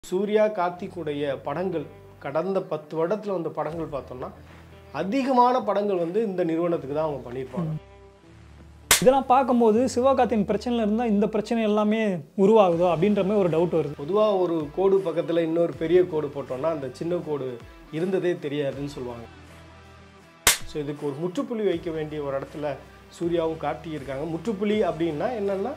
சூர்யா கார்த்திக்குடைய படங்கள் கடந்த பத்து வருடத்தில் வந்த படங்கள் பார்த்தோம்னா அதிகமான படங்கள் வந்து இந்த நிறுவனத்துக்கு தான் அவங்க பண்ணியிருப்பாங்க இதெல்லாம் பார்க்கும்போது சிவகார்த்தியின் பிரச்சனையில் இருந்தால் இந்த பிரச்சனை எல்லாமே உருவாகுதோ அப்படின்ற மாதிரி ஒரு டவுட் வருது பொதுவாக ஒரு கோடு பக்கத்தில் இன்னொரு பெரிய கோடு போட்டோம்னா அந்த சின்ன கோடு இருந்ததே தெரியாதுன்னு சொல்லுவாங்க ஸோ இதுக்கு ஒரு முற்றுப்புள்ளி வைக்க வேண்டிய ஒரு இடத்துல சூர்யாவும் கார்த்திக் இருக்காங்க முற்றுப்புள்ளி அப்படின்னா என்னென்னா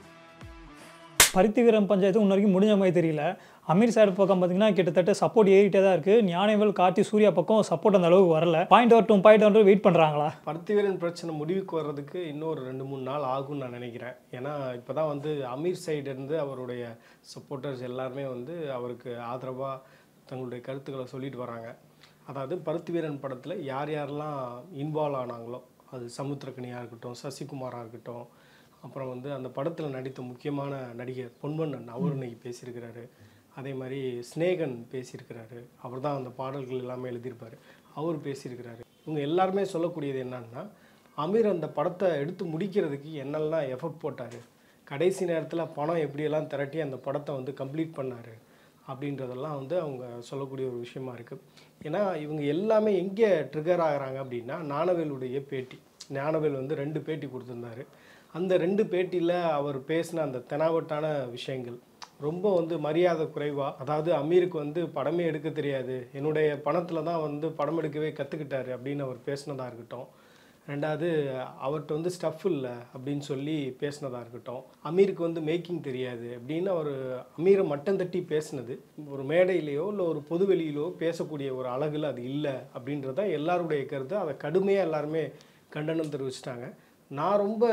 பருத்திவீரம் பஞ்சாயத்து இன்ன வரைக்கும் முடிஞ்ச மாதிரி தெரியல அமீர் சார் பக்கம் பார்த்தீங்கன்னா கிட்டத்தட்ட சப்போர்ட் ஏறிட்டே தான் இருக்குது ஞானவேல் கார்த்தி சூர்யா பக்கம் சப்போர்ட் அந்த அளவுக்கு வரல பாயிண்ட் ஒரு டூ பாயிண்ட் ஒன்று வெயிட் பண்ணுறாங்களா பருத்திவீரன் பிரச்சனை முடிவுக்கு வர்றதுக்கு இன்னொரு ரெண்டு மூணு நாள் ஆகும்னு நான் நினைக்கிறேன் ஏன்னா இப்போ தான் வந்து அமீர் side இருந்து அவருடைய சப்போர்ட்டர்ஸ் எல்லாருமே வந்து அவருக்கு ஆதரவாக தங்களுடைய கருத்துக்களை சொல்லிட்டு வராங்க அதாவது பருத்திவீரன் படத்தில் யார் யாரெல்லாம் இன்வால்வ் ஆனாங்களோ அது சமுத்திரக்கனியாக இருக்கட்டும் சசிகுமாராக இருக்கட்டும் அப்புறம் வந்து அந்த படத்தில் நடித்த முக்கியமான நடிகர் பொன்வண்ணன் அவர் இன்னைக்கு பேசியிருக்கிறாரு அதே மாதிரி ஸ்நேகன் பேசியிருக்கிறாரு அவர் தான் அந்த பாடல்கள் எல்லாமே எழுதியிருப்பார் அவர் பேசியிருக்கிறாரு இவங்க எல்லாருமே சொல்லக்கூடியது என்னன்னா அமீர் அந்த படத்தை எடுத்து முடிக்கிறதுக்கு என்னெல்லாம் எஃபர்ட் போட்டார் கடைசி நேரத்தில் பணம் எப்படியெல்லாம் திரட்டி அந்த படத்தை வந்து கம்ப்ளீட் பண்ணார் அப்படின்றதெல்லாம் வந்து அவங்க சொல்லக்கூடிய ஒரு விஷயமா இருக்குது ஏன்னா இவங்க எல்லாமே எங்கே ட்ரிகர் ஆகுறாங்க அப்படின்னா ஞானவேலுடைய பேட்டி ஞானவேல் வந்து ரெண்டு பேட்டி கொடுத்துருந்தாரு அந்த ரெண்டு பேட்டியில் அவர் பேசின அந்த தெனாவட்டான விஷயங்கள் ரொம்ப வந்து மரியாதை குறைவாக அதாவது அமீருக்கு வந்து படமே எடுக்க தெரியாது என்னுடைய பணத்தில் தான் வந்து படம் எடுக்கவே கற்றுக்கிட்டாரு அப்படின்னு அவர் பேசினதாக இருக்கட்டும் ரெண்டாவது அவர்கிட்ட வந்து ஸ்டஃப் இல்லை அப்படின்னு சொல்லி பேசினதாக இருக்கட்டும் அமீருக்கு வந்து மேக்கிங் தெரியாது அப்படின்னு அவர் அமீரை மட்டம் தட்டி பேசினது ஒரு மேடையிலையோ இல்லை ஒரு பொதுவெளியிலோ பேசக்கூடிய ஒரு அழகுல அது இல்லை அப்படின்றது தான் எல்லாருடைய கருத்து அதை கடுமையாக எல்லாருமே கண்டனம் தெரிவிச்சிட்டாங்க நான் ரொம்ப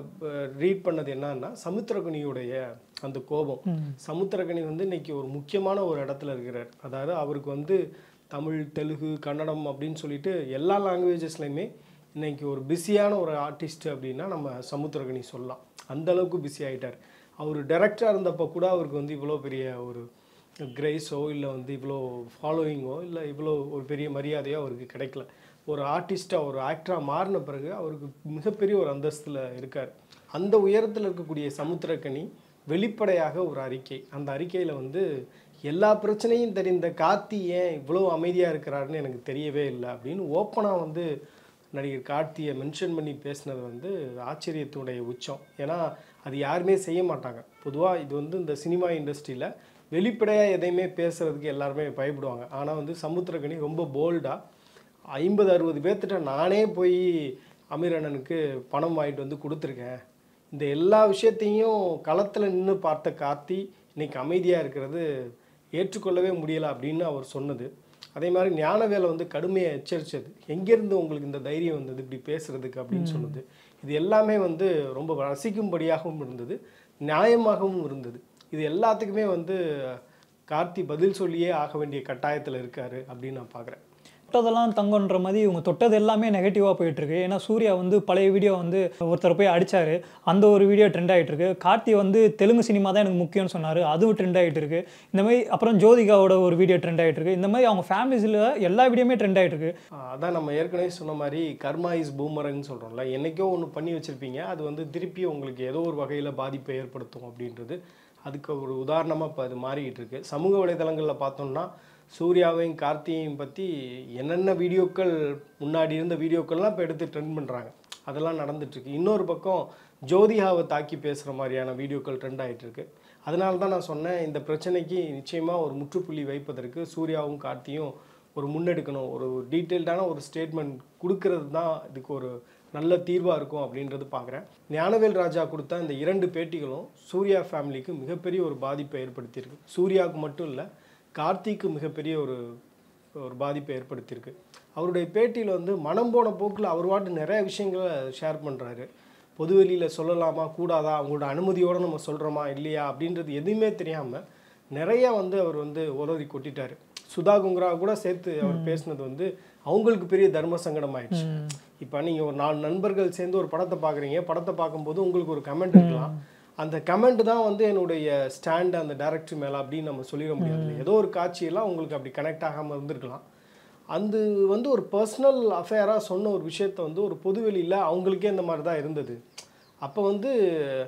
ரீட் பண்ணது என்னன்னா சமுத்திரகனியுடைய அந்த கோபம் சமுத்திரகனி வந்து இன்னைக்கு ஒரு முக்கியமான ஒரு இடத்துல இருக்கிறார் அதாவது அவருக்கு வந்து தமிழ் தெலுங்கு கன்னடம் அப்படின்னு சொல்லிட்டு எல்லா லாங்குவேஜஸ்லையுமே இன்னைக்கு ஒரு பிஸியான ஒரு ஆர்டிஸ்ட் அப்படின்னா நம்ம சமுத்திரகனி சொல்லலாம் அந்த அளவுக்கு பிஸி ஆயிட்டார் அவர் டைரக்டராக இருந்தப்போ கூட அவருக்கு வந்து இவ்வளோ பெரிய ஒரு கிரேஸோ இல்லை வந்து இவ்வளோ ஃபாலோயிங்கோ இல்லை இவ்வளோ ஒரு பெரிய மரியாதையோ அவருக்கு கிடைக்கல ஒரு ஆர்டிஸ்ட்டாக ஒரு ஆக்டராக மாறின பிறகு அவருக்கு மிகப்பெரிய ஒரு அந்தஸ்தில் இருக்கார் அந்த உயரத்தில் இருக்கக்கூடிய சமுத்திரக்கனி வெளிப்படையாக ஒரு அறிக்கை அந்த அறிக்கையில் வந்து எல்லா பிரச்சனையும் தெரிந்த கார்த்தி ஏன் இவ்வளோ அமைதியாக இருக்கிறாருன்னு எனக்கு தெரியவே இல்லை அப்படின்னு ஓப்பனாக வந்து நடிகர் கார்த்தியை மென்ஷன் பண்ணி பேசினது வந்து ஆச்சரியத்தினுடைய உச்சம் ஏன்னா அது யாருமே செய்ய மாட்டாங்க பொதுவாக இது வந்து இந்த சினிமா இண்டஸ்ட்ரியில் வெளிப்படையாக எதையுமே பேசுகிறதுக்கு எல்லாருமே பயப்படுவாங்க ஆனால் வந்து சமுத்திரக்கனி ரொம்ப போல்டாக ஐம்பது அறுபது பேர்த்திட்ட நானே போய் அமீர் அண்ணனுக்கு பணம் வாங்கிட்டு வந்து கொடுத்துருக்கேன் இந்த எல்லா விஷயத்தையும் களத்தில் நின்று பார்த்த கார்த்தி இன்னைக்கு அமைதியாக இருக்கிறது ஏற்றுக்கொள்ளவே முடியலை அப்படின்னு அவர் சொன்னது அதே மாதிரி ஞானவேலை வந்து கடுமையாக எச்சரித்தது எங்கேருந்து உங்களுக்கு இந்த தைரியம் வந்தது இப்படி பேசுறதுக்கு அப்படின்னு சொன்னது இது எல்லாமே வந்து ரொம்ப ரசிக்கும்படியாகவும் இருந்தது நியாயமாகவும் இருந்தது இது எல்லாத்துக்குமே வந்து கார்த்தி பதில் சொல்லியே ஆக வேண்டிய கட்டாயத்தில் இருக்காரு அப்படின்னு நான் பார்க்குறேன் தொட்டதெல்லாம் தங்கன்ற மாதிரி இவங்க தொட்டது எல்லாமே நெகட்டிவாக போயிட்டு இருக்கு ஏன்னா சூர்யா வந்து பழைய வீடியோ வந்து ஒருத்தர் போய் அடிச்சாரு அந்த ஒரு வீடியோ ட்ரெண்ட் ஆகிட்டு இருக்கு கார்த்தி வந்து தெலுங்கு சினிமா தான் எனக்கு முக்கியம்னு சொன்னார் அதுவும் ட்ரெண்ட் ஆகிட்டு இருக்கு இந்த மாதிரி அப்புறம் ஜோதிகாவோட ஒரு வீடியோ ட்ரெண்ட் ஆகிட்டு இருக்கு இந்த மாதிரி அவங்க ஃபேமிலிஸில் எல்லா வீடியோமே ட்ரெண்ட் ஆகிட்டு இருக்கு ஆஹ் அதான் நம்ம ஏற்கனவே சொன்ன மாதிரி கர்மா இஸ் பூமரங்னு சொல்கிறோம்ல என்னைக்கோ ஒன்று பண்ணி வச்சுருப்பீங்க அது வந்து திருப்பி உங்களுக்கு ஏதோ ஒரு வகையில் பாதிப்பை ஏற்படுத்தும் அப்படின்றது அதுக்கு ஒரு உதாரணமாக இப்போ அது மாறிக்கிட்டு இருக்கு சமூக வலைதளங்களில் பார்த்தோம்னா சூர்யாவையும் கார்த்தியையும் பற்றி என்னென்ன வீடியோக்கள் முன்னாடி இருந்த வீடியோக்கள்லாம் இப்போ எடுத்து ட்ரெண்ட் பண்ணுறாங்க அதெல்லாம் நடந்துட்டுருக்கு இன்னொரு பக்கம் ஜோதிகாவை தாக்கி பேசுகிற மாதிரியான வீடியோக்கள் ட்ரெண்ட் ஆகிட்டு இருக்கு அதனால தான் நான் சொன்னேன் இந்த பிரச்சனைக்கு நிச்சயமாக ஒரு முற்றுப்புள்ளி வைப்பதற்கு சூர்யாவும் கார்த்தியும் ஒரு முன்னெடுக்கணும் ஒரு டீட்டெயில்டான ஒரு ஸ்டேட்மெண்ட் கொடுக்கறது தான் இதுக்கு ஒரு நல்ல தீர்வாக இருக்கும் அப்படின்றது பார்க்குறேன் ஞானவேல் ராஜா கொடுத்த இந்த இரண்டு பேட்டிகளும் சூர்யா ஃபேமிலிக்கு மிகப்பெரிய ஒரு பாதிப்பை ஏற்படுத்தியிருக்கு சூர்யாவுக்கு மட்டும் இல்லை கார்த்திக்கு மிகப்பெரிய ஒரு ஒரு பாதிப்பை ஏற்படுத்தியிருக்கு அவருடைய பேட்டியில் வந்து மனம் போன போக்கில் அவர் வாட்டு நிறைய விஷயங்களை ஷேர் பண்ணுறாரு பொதுவெளியில் சொல்லலாமா கூடாதா அவங்களோட அனுமதியோடு நம்ம சொல்கிறோமா இல்லையா அப்படின்றது எதுவுமே தெரியாமல் நிறைய வந்து அவர் வந்து உதவி கொட்டிட்டாரு சுதா குங்ரா கூட சேர்த்து அவர் பேசினது வந்து அவங்களுக்கு பெரிய தர்ம சங்கடம் ஆயிடுச்சு இப்போ நீங்கள் ஒரு நாலு நண்பர்கள் சேர்ந்து ஒரு படத்தை பார்க்குறீங்க படத்தை பார்க்கும்போது உங்களுக்கு ஒரு கமெண்ட் இருக்கலாம் அந்த கமெண்ட் தான் வந்து என்னுடைய ஸ்டாண்ட் அந்த டேரக்டர் மேலே அப்படின்னு நம்ம சொல்லிட முடியாது ஏதோ ஒரு காட்சியெல்லாம் உங்களுக்கு அப்படி கனெக்ட் ஆகாமல் இருந்திருக்கலாம் அது வந்து ஒரு பர்சனல் அஃபேராக சொன்ன ஒரு விஷயத்த வந்து ஒரு பொதுவெளியில் அவங்களுக்கே இந்த மாதிரி தான் இருந்தது அப்போ வந்து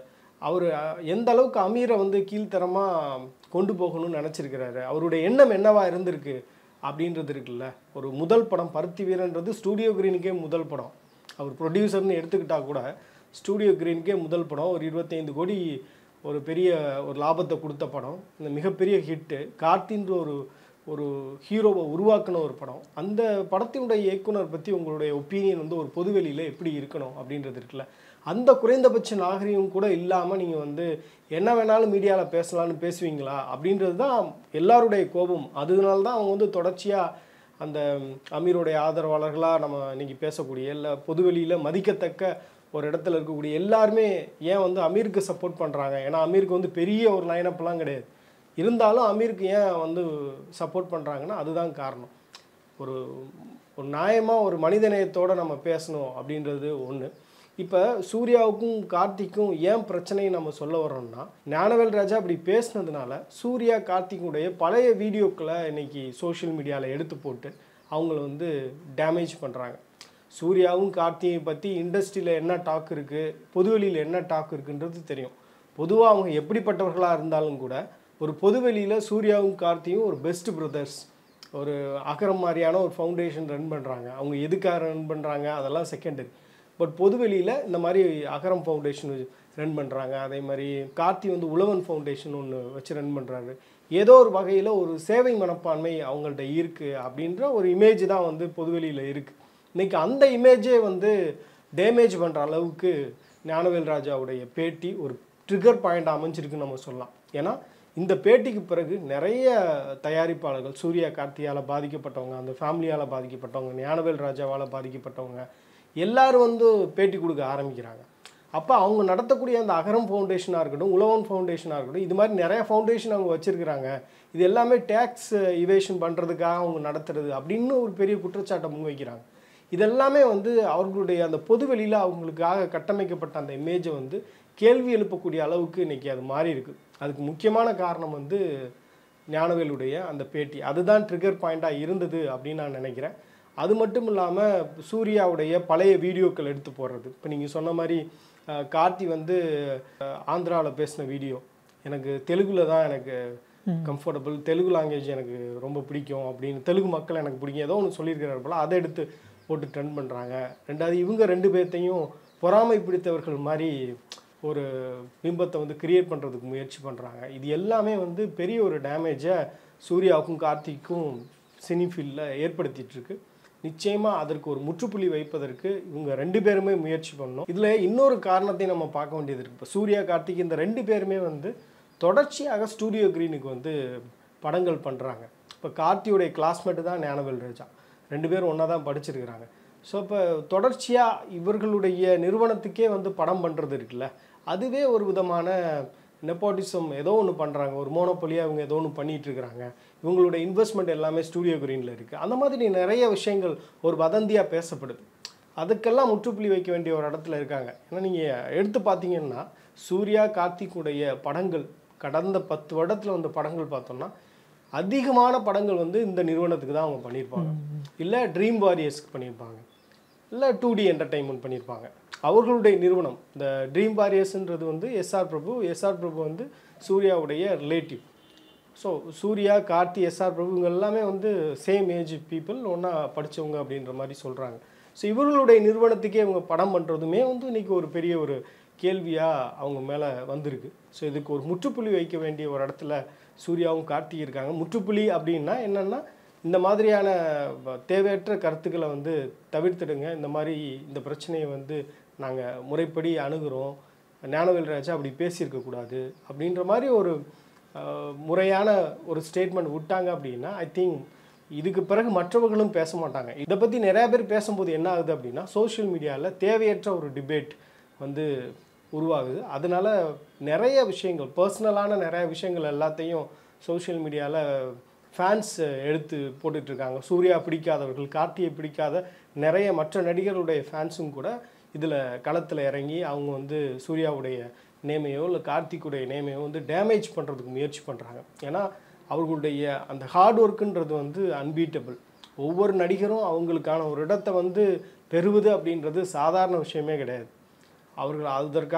அவர் எந்த அளவுக்கு அமீரை வந்து கீழ்த்தரமாக கொண்டு போகணும்னு நினச்சிருக்கிறாரு அவருடைய எண்ணம் என்னவா இருந்திருக்கு அப்படின்றது இருக்குல்ல ஒரு முதல் படம் பருத்தி வீரன்றது ஸ்டூடியோ கிரீனுக்கே முதல் படம் அவர் ப்ரொடியூசர்னு எடுத்துக்கிட்டா கூட ஸ்டூடியோ கிரீனுக்கே முதல் படம் ஒரு இருபத்தைந்து கோடி ஒரு பெரிய ஒரு லாபத்தை கொடுத்த படம் இந்த மிகப்பெரிய ஹிட்டு கார்த்தின்ற ஒரு ஒரு ஹீரோவை உருவாக்கின ஒரு படம் அந்த படத்தினுடைய இயக்குனர் பற்றி உங்களுடைய ஒப்பீனியன் வந்து ஒரு பொதுவெளியில் எப்படி இருக்கணும் அப்படின்றது இருக்குல்ல அந்த குறைந்தபட்ச நாகரிகம் கூட இல்லாமல் நீங்கள் வந்து என்ன வேணாலும் மீடியாவில் பேசலாம்னு பேசுவீங்களா அப்படின்றது தான் எல்லாருடைய கோபம் அதனால தான் அவங்க வந்து தொடர்ச்சியாக அந்த அமீருடைய ஆதரவாளர்களாக நம்ம இன்னைக்கு பேசக்கூடிய இல்லை பொதுவெளியில் மதிக்கத்தக்க ஒரு இடத்துல இருக்கக்கூடிய எல்லாருமே ஏன் வந்து அமீருக்கு சப்போர்ட் பண்ணுறாங்க ஏன்னா அமீருக்கு வந்து பெரிய ஒரு லைனப்லாம் கிடையாது இருந்தாலும் அமீருக்கு ஏன் வந்து சப்போர்ட் பண்ணுறாங்கன்னா அதுதான் காரணம் ஒரு ஒரு நியாயமாக ஒரு மனிதநேயத்தோடு நம்ம பேசணும் அப்படின்றது ஒன்று இப்போ சூர்யாவுக்கும் கார்த்திக்கும் ஏன் பிரச்சனையை நம்ம சொல்ல வரோம்னா ஞானவேல் ராஜா அப்படி பேசுனதுனால சூர்யா கார்த்திக்குடைய பழைய வீடியோக்களை இன்னைக்கு சோஷியல் மீடியாவில் எடுத்து போட்டு அவங்கள வந்து டேமேஜ் பண்ணுறாங்க சூர்யாவும் கார்த்தியை பற்றி இண்டஸ்ட்ரியில் என்ன டாக் இருக்குது பொதுவெளியில் என்ன டாக் இருக்குன்றது தெரியும் பொதுவாக அவங்க எப்படிப்பட்டவர்களாக இருந்தாலும் கூட ஒரு பொதுவெளியில் சூர்யாவும் கார்த்தியும் ஒரு பெஸ்ட் பிரதர்ஸ் ஒரு அகரம் மாதிரியான ஒரு ஃபவுண்டேஷன் ரன் பண்ணுறாங்க அவங்க எதுக்காக ரன் பண்ணுறாங்க அதெல்லாம் செகண்டரி பட் பொதுவெளியில் இந்த மாதிரி அகரம் ஃபவுண்டேஷன் ரன் பண்ணுறாங்க அதே மாதிரி கார்த்தி வந்து உழவன் ஃபவுண்டேஷன் ஒன்று வச்சு ரன் பண்ணுறாரு ஏதோ ஒரு வகையில் ஒரு சேவை மனப்பான்மை அவங்கள்ட்ட இருக்குது அப்படின்ற ஒரு இமேஜ் தான் வந்து பொதுவெளியில் இருக்குது இன்னைக்கு அந்த இமேஜே வந்து டேமேஜ் பண்ணுற அளவுக்கு ஞானவேல் ராஜாவுடைய பேட்டி ஒரு ட்ரிகர் பாயிண்ட் அமைஞ்சிருக்குன்னு நம்ம சொல்லலாம் ஏன்னா இந்த பேட்டிக்கு பிறகு நிறைய தயாரிப்பாளர்கள் சூர்யா கார்த்தியால் பாதிக்கப்பட்டவங்க அந்த ஃபேமிலியால் பாதிக்கப்பட்டவங்க ஞானவேல் ராஜாவால் பாதிக்கப்பட்டவங்க எல்லாரும் வந்து பேட்டி கொடுக்க ஆரம்பிக்கிறாங்க அப்போ அவங்க நடத்தக்கூடிய அந்த அகரம் ஃபவுண்டேஷனாக இருக்கட்டும் உழவன் ஃபவுண்டேஷனாக இருக்கட்டும் இது மாதிரி நிறைய ஃபவுண்டேஷன் அவங்க வச்சுருக்கிறாங்க இது எல்லாமே டேக்ஸ் இவேஷன் பண்ணுறதுக்காக அவங்க நடத்துறது அப்படின்னு ஒரு பெரிய குற்றச்சாட்டை முன்வைக்கிறாங்க இதெல்லாமே வந்து அவர்களுடைய அந்த பொதுவெளியில் அவங்களுக்காக கட்டமைக்கப்பட்ட அந்த இமேஜை வந்து கேள்வி எழுப்பக்கூடிய அளவுக்கு இன்னைக்கு அது மாறி இருக்கு அதுக்கு முக்கியமான காரணம் வந்து ஞானவேலுடைய அந்த பேட்டி அதுதான் ட்ரிகர் பாயிண்ட்டாக இருந்தது அப்படின்னு நான் நினைக்கிறேன் அது மட்டும் இல்லாமல் சூர்யாவுடைய பழைய வீடியோக்கள் எடுத்து போடுறது இப்போ நீங்கள் சொன்ன மாதிரி அஹ், கார்த்தி வந்து ஆந்திராவில் பேசின வீடியோ எனக்கு தெலுங்குல தான் எனக்கு கம்ஃபர்டபுள் தெலுங்கு லாங்குவேஜ் எனக்கு ரொம்ப பிடிக்கும் அப்படின்னு தெலுங்கு மக்கள் எனக்கு பிடிக்கும் ஏதோ ஒன்று சொல்லியிருக்கிறாரு போல அதை எடுத்து போட்டு ட்ரெண்ட் பண்ணுறாங்க ரெண்டாவது இவங்க ரெண்டு பேர்த்தையும் பொறாமை பிடித்தவர்கள் மாதிரி ஒரு பிம்பத்தை வந்து கிரியேட் பண்ணுறதுக்கு முயற்சி பண்ணுறாங்க இது எல்லாமே வந்து பெரிய ஒரு டேமேஜை சூர்யாவுக்கும் கார்த்திக்கும் சினி ஃபீல்டில் ஏற்படுத்திட்டு இருக்கு நிச்சயமாக அதற்கு ஒரு முற்றுப்புள்ளி வைப்பதற்கு இவங்க ரெண்டு பேருமே முயற்சி பண்ணணும் இதில் இன்னொரு காரணத்தை நம்ம பார்க்க வேண்டியது இருக்குது இப்போ சூர்யா கார்த்திக் இந்த ரெண்டு பேருமே வந்து தொடர்ச்சியாக ஸ்டூடியோ கிரீனுக்கு வந்து படங்கள் பண்ணுறாங்க இப்போ கார்த்தியோடைய கிளாஸ்மேட்டு தான் ஞானவேல் ராஜா ரெண்டு பேரும் ஒன்றா தான் படிச்சிருக்கிறாங்க ஸோ இப்போ தொடர்ச்சியாக இவர்களுடைய நிறுவனத்துக்கே வந்து படம் பண்ணுறது இருக்குல்ல அதுவே ஒரு விதமான நெப்போட்டிசம் ஏதோ ஒன்று பண்ணுறாங்க ஒரு மோனோபொலியாக இவங்க ஏதோ ஒன்று பண்ணிட்டு இருக்கிறாங்க இவங்களோட இன்வெஸ்ட்மெண்ட் எல்லாமே ஸ்டூடியோ கிரீனில் இருக்குது அந்த மாதிரி நிறைய விஷயங்கள் ஒரு வதந்தியாக பேசப்படுது அதுக்கெல்லாம் முற்றுப்புள்ளி வைக்க வேண்டிய ஒரு இடத்துல இருக்காங்க ஏன்னா நீங்கள் எடுத்து பார்த்தீங்கன்னா சூர்யா கார்த்திக்குடைய படங்கள் கடந்த பத்து வருடத்தில் வந்த படங்கள் பார்த்தோம்னா அதிகமான படங்கள் வந்து இந்த நிறுவனத்துக்கு தான் அவங்க பண்ணியிருப்பாங்க இல்லை ட்ரீம் வாரியர்ஸ்க்கு பண்ணியிருப்பாங்க இல்லை டூ டி என்டர்டைன்மெண்ட் பண்ணியிருப்பாங்க அவர்களுடைய நிறுவனம் இந்த ட்ரீம் வாரியர்ஸ்ன்றது வந்து எஸ்ஆர் பிரபு எஸ்ஆர் பிரபு வந்து சூர்யாவுடைய relative so Suriya Karthi SR Prabhu இவங்க எல்லாமே வந்து சேம் ஏஜ் பீப்புள் ஒன்றா படித்தவங்க அப்படின்ற மாதிரி சொல்கிறாங்க ஸோ இவர்களுடைய நிறுவனத்துக்கே இவங்க படம் பண்ணுறதுமே வந்து இன்னைக்கு ஒரு பெரிய ஒரு கேள்வியாக அவங்க மேலே வந்திருக்கு ஸோ இதுக்கு ஒரு முற்றுப்புள்ளி வைக்க வேண்டிய ஒரு இடத்துல சூர்யாவும் கார்த்திக் இருக்காங்க முற்றுப்புள்ளி அப்படின்னா என்னென்னா இந்த மாதிரியான வ- தேவையற்ற கருத்துக்களை வந்து தவிர்த்துடுங்க இந்த மாதிரி இந்த பிரச்சனையை வந்து நாங்கள் முறைப்படி அணுகுறோம் ஞானவேல் ராஜா அப்படி பேசியிருக்கக்கூடாது அப்படின்ற மாதிரி ஒரு அஹ், முறையான ஒரு ஸ்டேட்மெண்ட் விட்டாங்க அப்படின்னா ஐ திங்க் இதுக்கு பிறகு மற்றவர்களும் பேச மாட்டாங்க இதை பற்றி நிறைய பேர் பேசும்போது என்ன ஆகுது அப்படின்னா சோஷியல் மீடியாவில் தேவையற்ற ஒரு டிபேட் வந்து உருவாகுது அதனால நிறைய விஷயங்கள் பர்சனலான நிறைய விஷயங்கள் எல்லாத்தையும் சோஷியல் மீடியாவில் ஃபேன்ஸ் எடுத்து போட்டுட்டு இருக்காங்க சூர்யா பிடிக்காதவர்கள் கார்த்தியை பிடிக்காத நிறைய மற்ற நடிகர்களுடைய ஃபேன்ஸும் கூட இதில் களத்தில் இறங்கி அவங்க வந்து சூர்யாவுடைய நேமையோ இல்லை கார்த்திக்குடைய நேமையோ வந்து டேமேஜ் பண்ணுறதுக்கு முயற்சி பண்ணுறாங்க ஏன்னா அவர்களுடைய அந்த ஹார்ட் ஒர்க்குன்றது வந்து அன்பீட்டபிள் ஒவ்வொரு நடிகரும் அவங்களுக்கான ஒரு இடத்தை வந்து பெறுவது அப்படின்றது சாதாரண விஷயமே கிடையாது அவர்கள் அதற்காக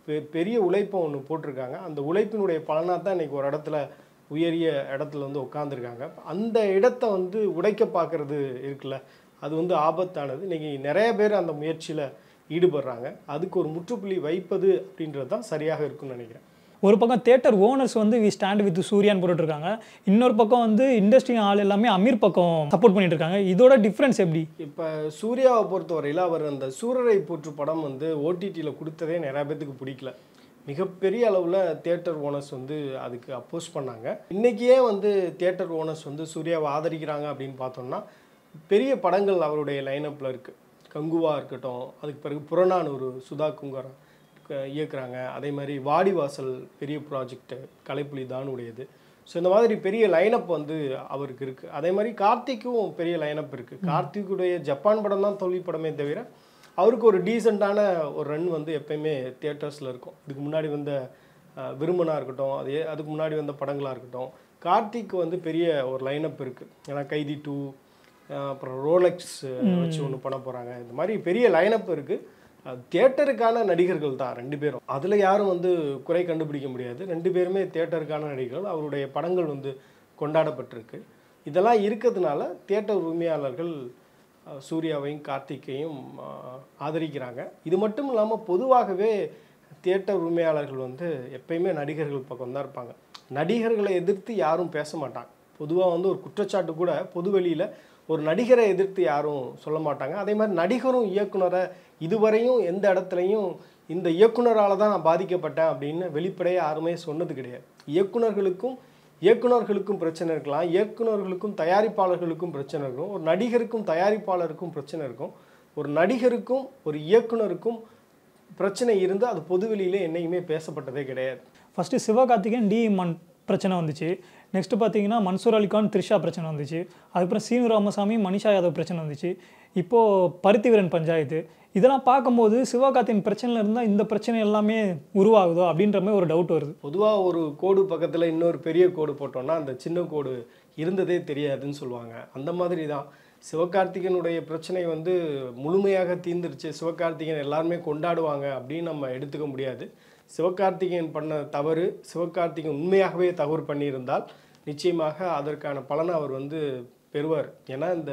பெ- பெரிய உழைப்பை ஒன்று போட்டிருக்காங்க அந்த உழைப்பினுடைய பலனாக தான் இன்னைக்கு ஒரு இடத்துல உயரிய இடத்துல வந்து உட்காந்துருக்காங்க அந்த இடத்த வந்து உடைக்க பார்க்கறது இருக்குல்ல அது வந்து ஆபத்தானது இன்னைக்கு நிறைய பேர் அந்த முயற்சியில் ஈடுபடுறாங்க அதுக்கு ஒரு முற்றுப்புள்ளி வைப்பது அப்படின்றது தான் சரியாக இருக்கும்னு நினைக்கிறேன் ஒரு பக்கம் தேட்டர் ஓனர்ஸ் வந்து வி ஸ்டாண்ட் வித் சூர்யான்னு போட்டுட்ருக்காங்க இன்னொரு பக்கம் வந்து இண்டஸ்ட்ரி ஆள் எல்லாமே அமீர் பக்கம் சப்போர்ட் பண்ணிட்டு இருக்காங்க இதோட டிஃப்ரென்ஸ் எப்படி இப்போ சூர்யாவை பொறுத்தவரையில் அவர் அந்த சூரரை போற்று படம் வந்து ஓடிடியில் கொடுத்ததே நிறைய பேத்துக்கு பிடிக்கல மிகப்பெரிய அளவில் தியேட்டர் ஓனர்ஸ் வந்து அதுக்கு அப்போஸ் பண்ணாங்க இன்றைக்கியே வந்து தியேட்டர் ஓனர்ஸ் வந்து சூர்யாவை ஆதரிக்கிறாங்க அப்படின்னு பார்த்தோம்னா பெரிய படங்கள் அவருடைய லைனப்பில் இருக்குது கங்குவா இருக்கட்டும் அதுக்கு பிறகு புறநானூறு சுதா குங்கரா க- இயக்குறாங்க அதே மாதிரி வாடிவாசல் பெரிய ப்ராஜெக்ட்டு கலைப்புலி தானுடையது ஸோ இந்த மாதிரி பெரிய லைனப் வந்து அவருக்கு இருக்குது அதே மாதிரி கார்த்திக்கும் பெரிய லைனப் இருக்குது கார்த்திக்குடைய ஜப்பான் படம் தான் தோல்வி படமே தவிர அவருக்கு ஒரு டீசெண்டான ஒரு ரன் வந்து எப்பயுமே தியேட்டர்ஸில் இருக்கும் இதுக்கு முன்னாடி வந்த அஹ், விருமனா இருக்கட்டும் அதே அதுக்கு முன்னாடி வந்த படங்களாக இருக்கட்டும் கார்த்திக் வந்து பெரிய ஒரு லைனப் இருக்குது ஏன்னா கைதி டூ அப்புறம் ரோலெக்ஸ் வச்சு ஒன்று பண்ண போகிறாங்க இந்த மாதிரி பெரிய லைனப் இருக்குது தியேட்டருக்கான நடிகர்கள் தான் ரெண்டு பேரும் அதில் யாரும் வந்து குறை கண்டுபிடிக்க முடியாது ரெண்டு பேருமே தியேட்டருக்கான நடிகர்கள் அவருடைய படங்கள் வந்து கொண்டாடப்பட்டிருக்கு இதெல்லாம் இருக்கிறதுனால தியேட்டர் உரிமையாளர்கள் அஹ், சூர்யாவையும் கார்த்திக்கையும் அஹ், ஆதரிக்கிறாங்க இது மட்டும் இல்லாமல் பொதுவாகவே தியேட்டர் உரிமையாளர்கள் வந்து எப்பயுமே நடிகர்கள் பக்கம் தான் இருப்பாங்க நடிகர்களை எதிர்த்து யாரும் பேச மாட்டாங்க பொதுவாக வந்து ஒரு குற்றச்சாட்டு கூட பொதுவெளியில் ஒரு நடிகரை எதிர்த்து யாரும் சொல்ல மாட்டாங்க அதே மாதிரி நடிகரும் இயக்குனரை இதுவரையும் எந்த இடத்துலையும் இந்த இயக்குனரால் தான் நான் பாதிக்கப்பட்டேன் அப்படின்னு வெளிப்படையாக யாருமே சொன்னது கிடையாது இயக்குனர்களுக்கும் இயக்குனர்களுக்கும் பிரச்சனை இருக்கலாம் இயக்குனர்களுக்கும் தயாரிப்பாளர்களுக்கும் பிரச்சனை இருக்கும் ஒரு நடிகருக்கும் தயாரிப்பாளருக்கும் பிரச்சனை இருக்கும் ஒரு நடிகருக்கும் ஒரு இயக்குனருக்கும் பிரச்சனை இருந்து அது பொதுவெளியிலே என்னைக்குமே பேசப்பட்டதே கிடையாது ஃபஸ்ட்டு சிவகார்த்திகேயன் டி மன் பிரச்சனை வந்துச்சு நெக்ஸ்ட் பார்த்தீங்கன்னா மன்சூர் அலிகான் த்ரிஷா பிரச்சனை வந்துச்சு அதுக்கப்புறம் சீனு ராமசாமி மனிஷா யாதவ் பிரச்சனை வந்துச்சு இப்போது பருத்திவீரன் பஞ்சாயத்து இதெல்லாம் பார்க்கும்போது சிவகார்த்தியின் பிரச்சனையில் இருந்தால் இந்த பிரச்சனை எல்லாமே உருவாகுதோ அப்படின்ற மாதிரி ஒரு டவுட் வருது பொதுவாக ஒரு கோடு பக்கத்தில் இன்னொரு பெரிய கோடு போட்டோம்னா அந்த சின்ன கோடு இருந்ததே தெரியாதுன்னு சொல்லுவாங்க அந்த மாதிரி தான் சிவகார்த்திகனுடைய பிரச்சனை வந்து முழுமையாக தீர்ந்துருச்சு சிவகார்த்திகேயன் எல்லாருமே கொண்டாடுவாங்க அப்படின்னு நம்ம எடுத்துக்க முடியாது சிவகார்த்திகேயன் பண்ண தவறு சிவகார்த்திகேயன் உண்மையாகவே தவறு பண்ணியிருந்தால் நிச்சயமாக அதற்கான பலனை அவர் வந்து பெறுவார் ஏன்னா இந்த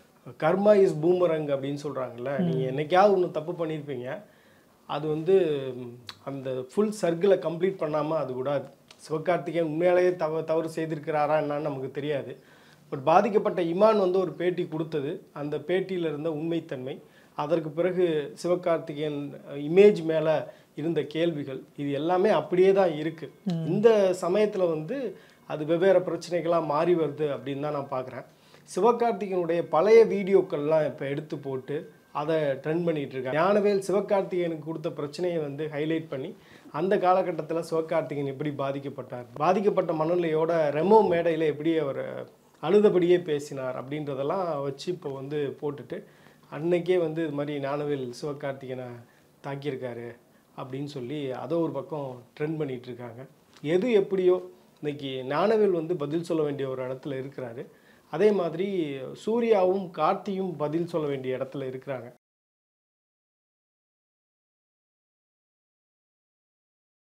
கர்மா இஸ் பூமரங் அப்படின்னு சொல்கிறாங்கல்ல நீங்கள் என்னைக்காவது ஒன்று தப்பு பண்ணியிருப்பீங்க அது வந்து ம், அந்த ஃபுல் சர்க்கிளை கம்ப்ளீட் பண்ணாமல் அது கூடாது சிவகார்த்திகேயன் உண்மையாலேயே தவ தவறு செய்திருக்கிறாரா என்னன்னு நமக்கு தெரியாது பட் பாதிக்கப்பட்ட இமான் வந்து ஒரு பேட்டி கொடுத்தது அந்த பேட்டியில் இருந்த உண்மைத்தன்மை அதற்கு பிறகு சிவகார்த்திகேயன் இமேஜ் மேலே இருந்த கேள்விகள் இது எல்லாமே அப்படியே தான் இருக்குது இந்த சமயத்தில் வந்து அது வெவ்வேறு பிரச்சனைகளாக மாறி வருது அப்படின்னு தான் நான் பார்க்குறேன் சிவகார்த்திகேயனுடைய பழைய வீடியோக்கள்லாம் இப்போ எடுத்து போட்டு அதை ட்ரெண்ட் பண்ணிட்டு இருக்காங்க ஞானவேல் சிவகார்த்திகேயனுக்கு கொடுத்த பிரச்சனையை வந்து ஹைலைட் பண்ணி அந்த காலகட்டத்தில் சிவகார்த்திகேயன் எப்படி பாதிக்கப்பட்டார் பாதிக்கப்பட்ட மனநிலையோட ரெமோ மேடையில் எப்படி அவர் அழுதபடியே பேசினார் அப்படின்றதெல்லாம் வச்சு இப்போ வந்து போட்டுட்டு அன்னைக்கே வந்து இது மாதிரி ஞானவேல் சிவகார்த்திகேயனை தாக்கியிருக்காரு அப்படின்னு சொல்லி அதை ஒரு பக்கம் ட்ரெண்ட் பண்ணிட்டு இருக்காங்க எது எப்படியோ இன்னைக்கு ஞானவேல் வந்து பதில் சொல்ல வேண்டிய ஒரு இடத்துல இருக்கிறாரு அதே மாதிரி சூர்யாவும் கார்த்தியும் பதில் சொல்ல வேண்டிய இடத்துல இருக்கிறாங்க